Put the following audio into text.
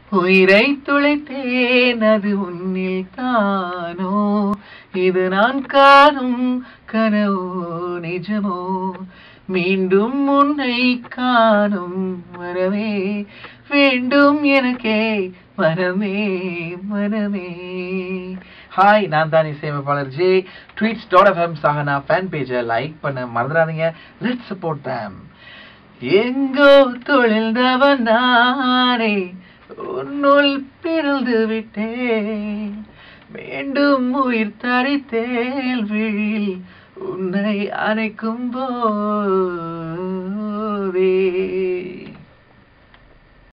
உயிரை துளைத்தேன் அது உன்னில் தானோ இது நான் காணும் கனவோ நிஜமோ மீண்டும் உன்னை காணும் மரமே வேண்டும் எனக்கே மனமே மனமே ஹாய் நான் தான் இசையமைப்பாளர் ஜே ட்வீட்ஸ் டாட் எஃப்எம் சாகனா ஃபேன் பேஜை லைக் பண்ண மறந்துடாதீங்க லெட் சப்போர்ட் தேம் எங்கோ தொழில்ந்தவன் நானே உன்னுள் பிறந்து விட்டேன் மீண்டும் உயிர் தரித்தேல் விழில் உன்னை அணைக்கும் போதே